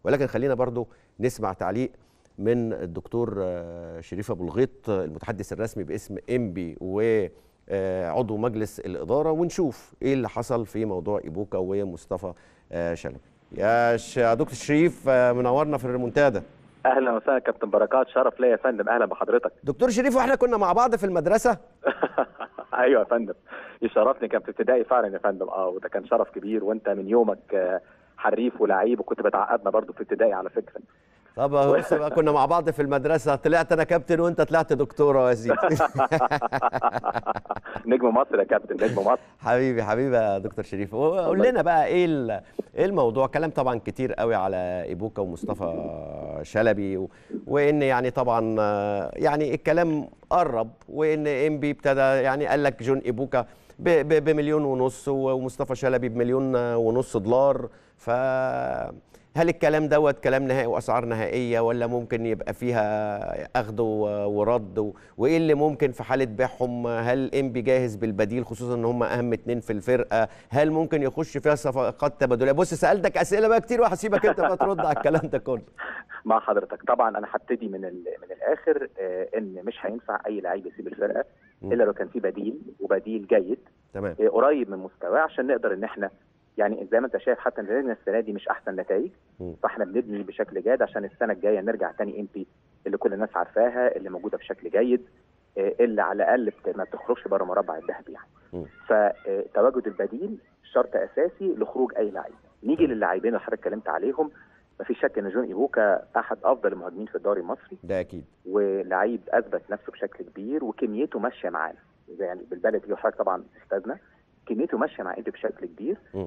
ولكن خلينا برضو نسمع تعليق من الدكتور آه، شريف ابو الغيط آه، المتحدث الرسمي باسم انبي وعضو مجلس الاداره ونشوف ايه اللي حصل في موضوع ايبوكا ومصطفى آه، شلبي يا ش- يا دكتور شريف آه، منورنا في الريمونتادا اهلا وسهلا كابتن بركات شرف ليا يا فندم اهلا بحضرتك دكتور شريف واحنا كنا مع بعض في المدرسه ايوه يا فندم يشرفني كان في ابتدائي فعلا يا فندم اه وده كان شرف كبير وانت من يومك آه، حريف ولعيب وكنت بتعقدنا برضو في ابتدائي على فكره طب أهو بص بقى كنا مع بعض في المدرسه طلعت انا كابتن وانت طلعت دكتوره يا سيدي نجم مصر يا كابتن نجم مصر حبيبي حبيبي يا دكتور شريف قول لنا بقى ايه ال- ايه الموضوع كلام طبعا كتير قوي على ايبوكا ومصطفى شلبي و... وان يعني طبعا آه، يعني الكلام قرب وان انبي ابتدى يعني قال لك جون ايبوكا ب... ب... بمليون ونص ومصطفى شلبي بمليون ونص دولار ف هل الكلام دوت كلام نهائي واسعار نهائيه ولا ممكن يبقى فيها اخذ و- ورد و- وايه اللي ممكن في حاله بيعهم هل انبي جاهز بالبديل خصوصا ان هم اهم اتنين في الفرقه هل ممكن يخش فيها صفقات تبادليه بص سالتك اسئله بقى كتير وهسيبك انت بقى ترد على الكلام ده كله مع حضرتك طبعا انا هبتدي من ال- من الاخر آه، ان مش هينفع اي لعيب يسيب الفرقه مم. الا لو كان في بديل وبديل جيد تمام آه، قريب من مستواه عشان نقدر ان احنا يعني زي ما انت شايف حتى نتائجنا السنه دي مش احسن نتائج مم. فاحنا بنبني بشكل جاد عشان السنه الجايه نرجع تاني ام بي اللي كل الناس عارفاها اللي موجوده بشكل جيد آه، اللي على الاقل بت- ما بتخرجش بره مربع الذهب يعني مم. فتواجد البديل شرط اساسي لخروج اي لعيب نيجي للاعبين اللي حضرتك اتكلمت عليهم مفيش شك ان جون ايبوكا احد افضل المهاجمين في الدوري المصري ده اكيد ولعيب اثبت نفسه بشكل كبير وكميته ماشيه معانا زي يعني بالبلدي وحضرتك طبعا استاذنا كميته ماشيه مع انت بشكل كبير مم.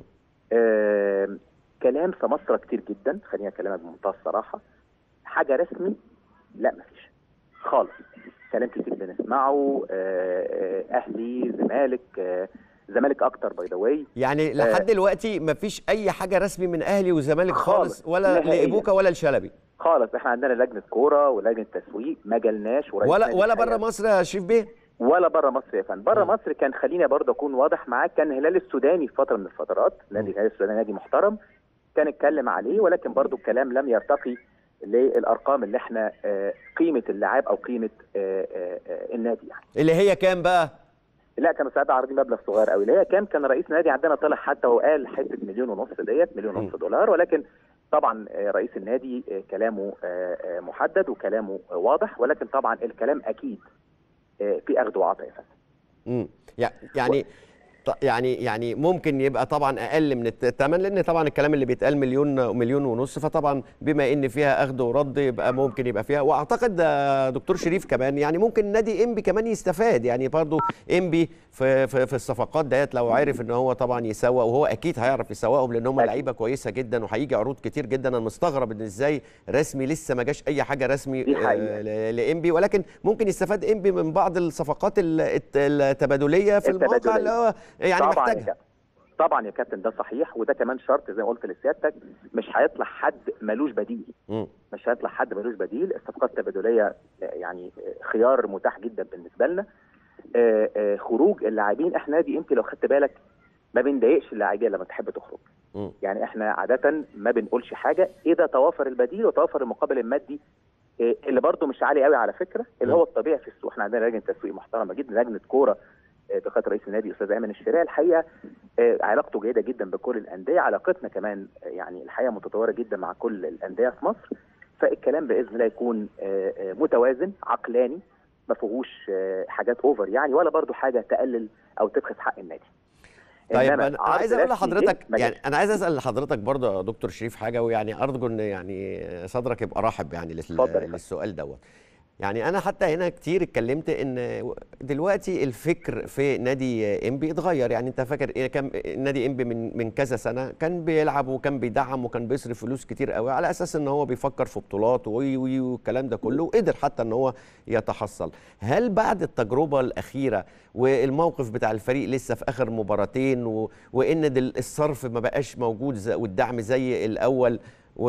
آم، كلام في مصر كتير جدا خليني اكلمك بمنتهى الصراحه حاجه رسمي لا مفيش خالص كلام كتير بنسمعه آه، آه، اهلي زمالك آه، زمالك اكتر باي ذا واي يعني لحد دلوقتي مفيش اي حاجه رسمي من اهلي وزمالك خالص خالص. ولا نهائياً. لايبوكا ولا لشلبي خالص احنا عندنا لجنه كوره ولجنه تسويق ما جالناش ورئيس ولا نادي ولا الحياة. بره مصر يا شريف بيه ولا بره مصر يا فندم بره مم. مصر كان خليني برضه اكون واضح معاك كان الهلال السوداني في فتره من الفترات نادي الهلال السوداني نادي محترم كان اتكلم عليه ولكن برضه الكلام لم يرتقي للارقام اللي احنا آه، قيمه اللاعب او قيمه آه، آه، آه، النادي يعني اللي هي كام بقى لا كانوا ساعتها عارضين مبلغ صغير قوي اللي هي كام كان رئيس النادي عندنا طلع حتى وقال حته مليون ونص ديت مليون ونص دولار ولكن طبعا آه، رئيس النادي آه، كلامه آه، آه، محدد وكلامه آه، واضح ولكن طبعا الكلام اكيد آه، في اخذ وعطاء يا فندم امم يعني ط- يعني يعني ممكن يبقى طبعا اقل من الت- الثمن لان طبعا الكلام اللي بيتقال مليون مليون ونص فطبعا بما ان فيها اخذ ورد يبقى ممكن يبقى فيها واعتقد آه، دكتور شريف كمان يعني ممكن نادي انبي كمان يستفاد يعني برضو انبي في في, في الصفقات ديت لو عرف ان هو طبعا يسوق وهو اكيد هيعرف يسوقهم لان هم أكيد. لعيبه كويسه جدا وهيجي عروض كتير جدا انا مستغرب ان ازاي رسمي لسه ما جاش اي حاجه رسمي دي حقيقة. آه، ل- لانبي ولكن ممكن يستفاد انبي من بعض الصفقات ال- الت- التبادليه في المواقع التبادلية. اللي هو يعني طبعا يا محتاجها كابتن طبعا يا كابتن ده صحيح وده كمان شرط زي ما قلت لسيادتك مش هيطلع حد ملوش بديل مم. مش هيطلع حد ملوش بديل الصفقات التبادليه آه، يعني آه، خيار متاح جدا بالنسبه لنا آه، آه، خروج اللاعبين احنا نادي انت لو خدت بالك ما بنضايقش اللاعبين لما تحب تخرج مم. يعني احنا عاده ما بنقولش حاجه اذا توافر البديل وتوافر المقابل المادي آه، اللي برضه مش عالي قوي على فكره اللي مم. هو الطبيعي في السوق احنا عندنا لجنه تسويق محترمه جدا لجنه كوره آه، بقياده رئيس النادي استاذ ايمن الشريعي الحقيقه آه، علاقته جيده جدا بكل الانديه علاقتنا كمان آه، يعني الحقيقه متطوره جدا مع كل الانديه في مصر فالكلام باذن الله يكون آه، آه، متوازن عقلاني ما فيهوش آه، حاجات اوفر يعني ولا برضو حاجه تقلل او تبخس حق النادي طيب إنما انا عرض عايز اقول رسمي لحضرتك جه، ما يعني جاش. انا عايز اسال لحضرتك برضه يا دكتور شريف حاجه ويعني ارجو ان يعني صدرك يبقى رحب يعني لل- اتفضل يا فندم. للسؤال دوت يعني انا حتى هنا كتير اتكلمت ان دلوقتي الفكر في نادي انبي اتغير يعني انت فاكر إيه كان نادي انبي من من كذا سنه كان بيلعب وكان بيدعم وكان بيصرف فلوس كتير قوي على اساس ان هو بيفكر في بطولات وي وي والكلام ده كله وقدر حتى ان هو يتحصل هل بعد التجربه الاخيره والموقف بتاع الفريق لسه في اخر مباراتين و... وان دل- الصرف ما بقاش موجود زي... والدعم زي الاول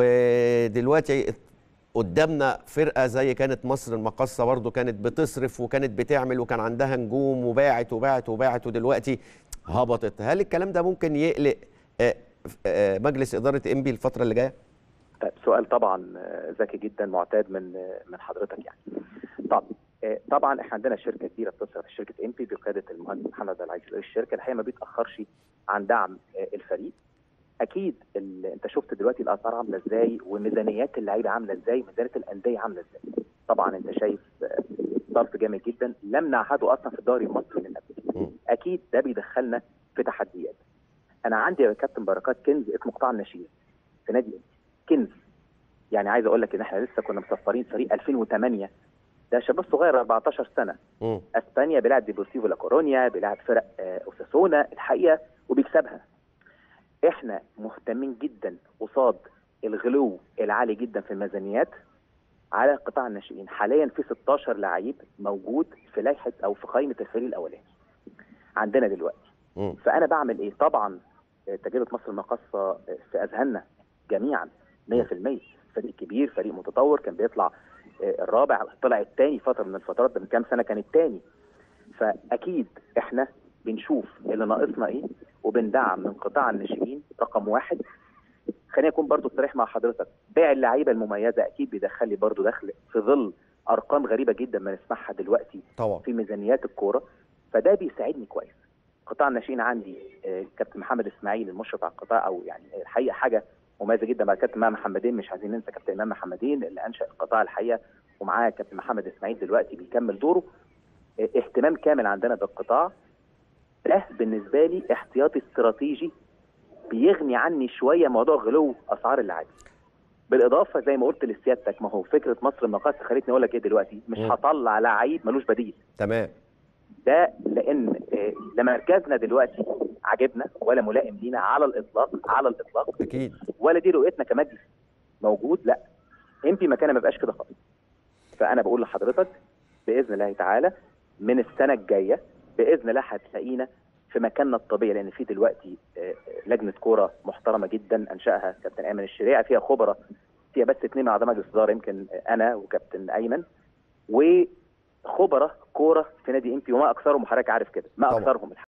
ودلوقتي قدامنا فرقه زي كانت مصر المقاصه برضو كانت بتصرف وكانت بتعمل وكان عندها نجوم وباعت وباعت وباعت ودلوقتي هبطت هل الكلام ده ممكن يقلق آه، آه، مجلس اداره انبي الفتره اللي جايه طيب سؤال طبعا آه، ذكي جدا معتاد من آه، من حضرتك يعني. طب آه، طبعا احنا عندنا شركه كبيره بتصرف شركه ام بي بقياده المهندس محمد العيسى رئيس الشركه الحقيقه ما بيتاخرش عن دعم آه، الفريق. اكيد ال- انت شفت دلوقتي الاسعار عامله ازاي وميزانيات اللعيبه عامله ازاي وميزانيه الانديه عامله ازاي. طبعا انت شايف آه، صرف جامد جدا لم نعهده اصلا في الدوري المصري من قبل. مم. اكيد ده بيدخلنا في تحديات. انا عندي يا كابتن بركات كنز اسمه قطاع الناشئين في نادي كنز يعني عايز اقول لك ان احنا لسه كنا مسفرين فريق 2008 ده شباب صغير 14 سنه مم. اسبانيا بيلعب ديبورتيفو لا كورونيا بيلعب فرق آه، اوساسونا الحقيقه وبيكسبها احنا مهتمين جدا قصاد الغلو العالي جدا في الميزانيات على قطاع الناشئين حاليا في 16 لعيب موجود في لائحه او في قائمه الفريق الاولاني عندنا دلوقتي مم. فانا بعمل ايه طبعا آه، تجربه مصر المقاصه آه، في اذهاننا جميعا 100% فريق كبير فريق متطور كان بيطلع آه، الرابع طلع الثاني فتره من الفترات من كام سنه كان الثاني فاكيد احنا بنشوف اللي ناقصنا ايه وبندعم من قطاع الناشئين رقم واحد خليني اكون برضو صريح مع حضرتك بيع اللعيبه المميزه اكيد بيدخل لي برضو دخل في ظل ارقام غريبه جدا ما نسمعها دلوقتي طبعا في ميزانيات الكوره فده بيساعدني كويس قطاع الناشئين عندي آه، كابتن محمد اسماعيل المشرف على القطاع او يعني الحقيقه حاجه مميزه جدا مع كابتن امام محمدين مش عايزين ننسى كابتن امام محمدين اللي انشا القطاع الحقيقه ومعاه كابتن محمد اسماعيل دلوقتي بيكمل دوره آه، اهتمام كامل عندنا بالقطاع ده بالنسبه لي احتياطي استراتيجي بيغني عني شويه موضوع غلو اسعار اللاعبين بالاضافه زي ما قلت لسيادتك ما هو فكره مصر المقاصه خلتني اقول لك ايه دلوقتي مش مم. هطلع لعيب ملوش بديل تمام ده لان آه، لا مركزنا دلوقتي عجبنا ولا ملائم لينا على الاطلاق على الاطلاق اكيد ولا دي رؤيتنا كمجلس موجود لا امبي مكانه ما بقاش كده خالص فانا بقول لحضرتك باذن الله تعالى من السنه الجايه باذن الله هتلاقينا في مكاننا الطبيعي لان في دلوقتي آه، لجنه كوره محترمه جدا انشاها كابتن ايمن الشريعه فيها خبراء فيها بس اثنين من اعضاء مجلس الاداره يمكن انا وكابتن ايمن وخبراء كوره في نادي امبي وما اكثرهم وحضرتك عارف كده ما طبعا. اكثرهم